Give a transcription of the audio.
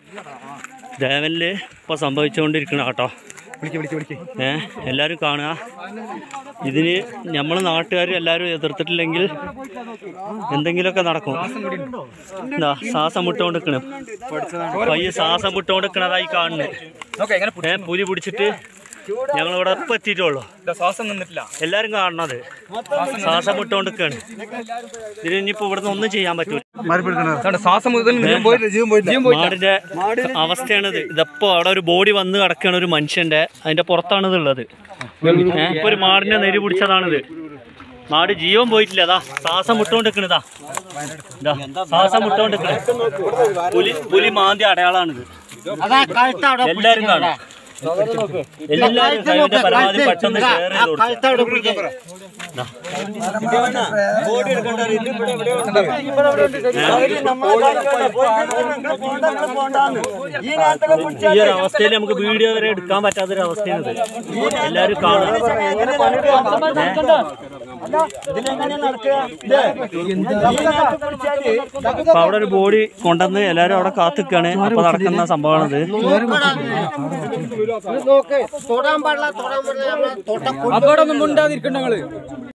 ദേവനില് ഇപ്പൊ സംഭവിച്ചുകൊണ്ടിരിക്കണ കേട്ടോ ഏ എല്ലാരും കാണുക ഇതിന് നമ്മൾ നാട്ടുകാർ എല്ലാവരും എതിർത്തിട്ടില്ലെങ്കിൽ എന്തെങ്കിലുമൊക്കെ നടക്കും എന്താ ശ്വാസം വിട്ടുകൊണ്ടിരിക്കണം പയ്യെ ശ്വാസം വിട്ടുകൊണ്ടിരിക്കണതായി കാണുന്നത് ഏ പുലി പിടിച്ചിട്ട് ഞങ്ങളിവിടെ ഇപ്പം എത്തിയിട്ടുള്ളൂ ശ്വാസം നിന്നിട്ടില്ല എല്ലാരും കാണണത് ശ്വാസം വിട്ടുകൊണ്ടിരിക്കാണ് ഇതിന് ഇനിയിപ്പോ ഇവിടുന്ന് ഒന്നും ചെയ്യാൻ പറ്റൂല ശ്വാസം മുതൽ മാടിന്റെ അവസ്ഥയാണിത് ഇതപ്പോ അവിടെ ഒരു ബോഡി വന്ന് കിടക്കുകയാണ് ഒരു മനുഷ്യന്റെ അതിന്റെ പുറത്താണിത് ഉള്ളത് ഏ, ഇപ്പൊ ഒരു മാടിന്റെ നെരി പിടിച്ചതാണിത് മാട് ജീവൻ പോയിട്ടില്ല അതാ ശ്വാസം വിട്ടുകൊണ്ടിരിക്കണതാ ഇതാ ശ്വാസം വിട്ടുകൊണ്ടിരിക്കണ പുലി പുലി മാന്തി അടയാളാണിത് എല്ലാരും കാണും എല്ലാരും കഴിവിന്റെ പരമാവധി പെട്ടെന്ന് ഷെയർ ചെയ്ത് കൊടുക്കുക ദാ. ഈ ഒരു അവസ്ഥയിൽ നമുക്ക് വീഡിയോ വരെ എടുക്കാൻ പറ്റാത്തൊരു അവസ്ഥയാണിത് എല്ലാരും കാണും അപ്പൊ അവിടെ ഒരു ബോഡി കൊണ്ടുവന്ന് എല്ലാരും അവിടെ കാത്തിക്കാണ് അപ്പൊ നടക്കുന്ന സംഭവമാണിത് നോക്ക് തൊടാൻ പാടില്ല തൊടാൻ പാടില്ല നമ്മളെ തൊട്ട അപകടമൊന്നും ഉണ്ടാതിരിക്കണ്ട